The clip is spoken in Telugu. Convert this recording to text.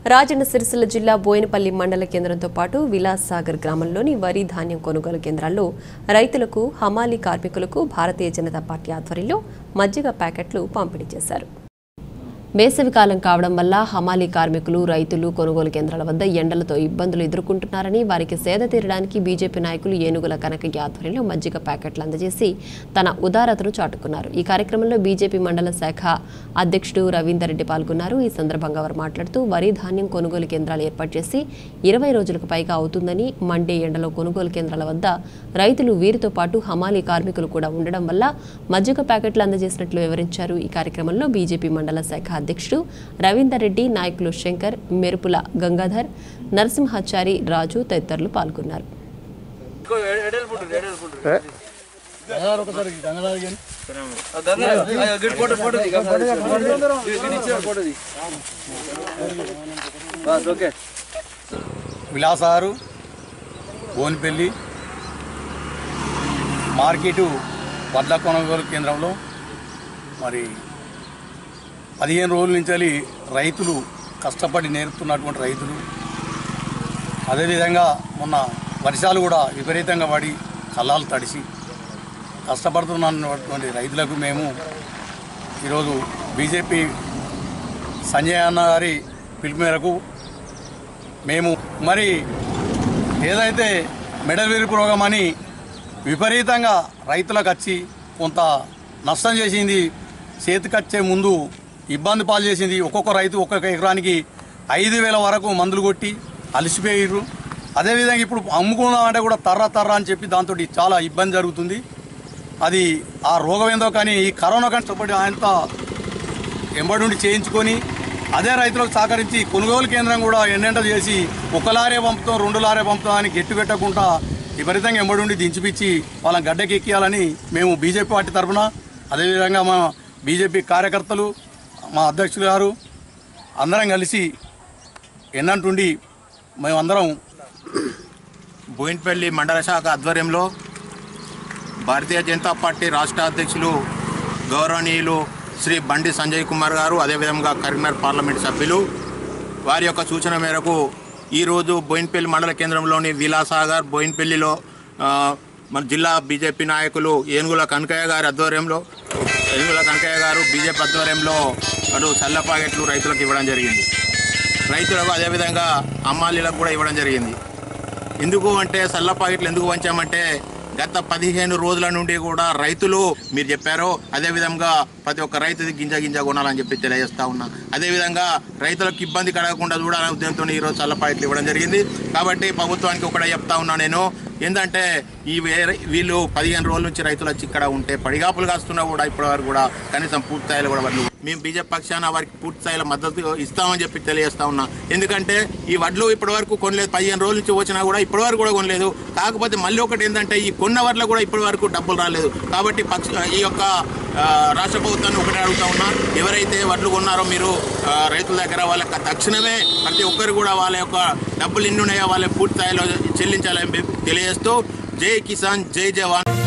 రాజన్న సిరిసిల్ల జిల్లా బోయినపల్లి మండల కేంద్రంతో పాటు విలాస్ సాగర్ గ్రామంలోని వరి ధాన్యం కొనుగోలు కేంద్రాల్లో రైతులకు హమాలీ కార్మికులకు భారతీయ జనతా పార్టీ ఆధ్వర్యంలో మజ్జిగ ప్యాకెట్లు పంపిణీ చేశారు వేసవి కాలం కావడం వల్ల హమాలీ కార్మికులు రైతులు కొనుగోలు కేంద్రాల వద్ద ఎండలతో ఇబ్బందులు ఎదుర్కొంటున్నారని వారికి సేద తీరడానికి బీజేపీ నాయకులు ఏనుగుల కనకయ్య ఆధ్వర్యంలో మజ్జిగ ప్యాకెట్లు అందజేసి తన ఉదారతను చాటుకున్నారు ఈ కార్యక్రమంలో బీజేపీ మండల శాఖ అధ్యక్షుడు రవీందర్ రెడ్డి పాల్గొన్నారు ఈ సందర్భంగా వారు మాట్లాడుతూ వరి ధాన్యం కొనుగోలు కేంద్రాలు ఏర్పాటు చేసి ఇరవై రోజులకు పైగా అవుతుందని మండే ఎండలో కొనుగోలు కేంద్రాల వద్ద రైతులు వీరితో పాటు హమాలీ కార్మికులు కూడా ఉండడం వల్ల మజ్జిగ ప్యాకెట్లు అందజేసినట్లు వివరించారు ఈ కార్యక్రమంలో బీజేపీ మండల శాఖ అధ్యక్షుడు రవీందర్ రెడ్డి నాయకులు శంకర్ మెరుపుల గంగాధర్ నరసింహాచారి రాజు తదితరులు పాల్గొన్నారు విలాసారు ఓనిపల్లి మార్కెటు వడ్ల కొనుగోలు కేంద్రంలో మరి పదిహేను రోజుల నుంచి రైతులు కష్టపడి నేర్పుతున్నటువంటి రైతులు అదేవిధంగా మొన్న వర్షాలు కూడా విపరీతంగా పడి కళ్ళాలు తడిసి కష్టపడుతున్నటువంటి రైతులకు మేము ఈరోజు బీజేపీ సంజయ్ అన్న గారి పిలుపు మేరకు మేము మరి ఏదైతే మెడల్ విరుపు రోగం అని విపరీతంగా రైతులకు వచ్చి కొంత నష్టం చేసింది చేతికొచ్చే ముందు ఇబ్బంది పాలు చేసింది ఒక్కొక్క రైతు ఒక్కొక్క ఎకరానికి ఐదు వేల వరకు మందులు కొట్టి అలసిపోయారు అదేవిధంగా ఇప్పుడు అమ్ముకుందామంటే కూడా తర్ర తర్ర అని చెప్పి దాంతో చాలా ఇబ్బంది జరుగుతుంది అది ఆ రోగం ఏందో కానీ ఈ కరోనా కష్టపడి ఆయనతో ఎంబడి నుండి చేయించుకొని అదే రైతులకు సహకరించి కొనుగోలు కేంద్రం కూడా ఎన్నెంట చేసి ఒక లారే పంపుతాం రెండు లారే పంపుతాం అని గట్టి పెట్టకుండా విపరీతంగా ఎంబడి నుండి దించిపిచ్చి వాళ్ళని గడ్డకెక్కియాలని మేము బీజేపీ పార్టీ తరఫున అదేవిధంగా మా బీజేపీ కార్యకర్తలు మా అధ్యక్షులు గారు అందరం కలిసి ఎన్నంటుండి మేమందరం బోయిన్పల్లి మండల శాఖ ఆధ్వర్యంలో భారతీయ జనతా పార్టీ రాష్ట్ర అధ్యక్షులు గౌరవనీయులు శ్రీ బండి సంజయ్ కుమార్ గారు అదేవిధంగా కరీంనగర్ పార్లమెంట్ సభ్యులు వారి యొక్క సూచన మేరకు ఈరోజు బోయిన్పల్లి మండల కేంద్రంలోని విలాసాగర్ బోయిన్పల్లిలో ఆ, మన జిల్లా బీజేపీ నాయకులు ఏనుగుల కనకయ్య గారి ఆధ్వర్యంలో ఏనుగుల కనకయ్య గారు బీజేపీ ఆధ్వర్యంలో అటు చల్ల ప్యాకెట్లు రైతులకు ఇవ్వడం జరిగింది రైతులకు అదేవిధంగా అమ్మాలీలకు కూడా ఇవ్వడం జరిగింది ఎందుకు అంటే సల్ల ప్యాకెట్లు ఎందుకు పంచామంటే గత పదిహేను రోజుల నుండి కూడా రైతులు మీరు చెప్పారో అదే విధంగా ప్రతి ఒక్క రైతుది గింజ గింజ కొనాలని చెప్పి తెలియజేస్తా ఉన్నా అదేవిధంగా రైతులకు ఇబ్బంది కలగకుండా చూడాలనే ఉద్దేశంతో ఈరోజు చల్ల ప్యాకెట్లు ఇవ్వడం జరిగింది కాబట్టి ప్రభుత్వానికి ఒకటే చెప్తా ఉన్నా నేను ఏంటంటే ఈ వేరే వీళ్ళు పదిహేను రోజుల నుంచి రైతులు వచ్చి ఇక్కడ ఉంటే పడిగాపులు కాస్తున్నా కూడా ఇప్పటివరకు కూడా కనీసం పూర్తి స్థాయిలో కూడా వాళ్ళు మేము బీజేపీ పక్షాన వారికి పూర్తి స్థాయిలో మద్దతు ఇస్తామని చెప్పి తెలియజేస్తా ఉన్నా ఎందుకంటే ఈ వడ్లు ఇప్పటివరకు కొనలేదు పదిహేను రోజుల నుంచి వచ్చినా కూడా ఇప్పటివరకు కూడా కొనలేదు కాకపోతే మళ్ళీ ఒకటి ఏంటంటే ఈ కొన్న వడ్ల కూడా ఇప్పటివరకు డబ్బులు రాలేదు కాబట్టి పక్ష ఈ యొక్క ఆ, రాష్ట్ర ప్రభుత్వాన్ని ఒకటే అడుగుతా ఉన్నా ఎవరైతే వడ్లు కొన్నారో మీరు ఆ, రైతుల దగ్గర వాళ్ళకి తక్షణమే ప్రతి ఒక్కరు కూడా వాళ్ళ యొక్క డబ్బులు ఎన్ని ఉన్నాయో వాళ్ళ పూర్తి స్థాయిలో చెల్లించాలని తెలియజేస్తూ జై కిసాన్ జై జవాన్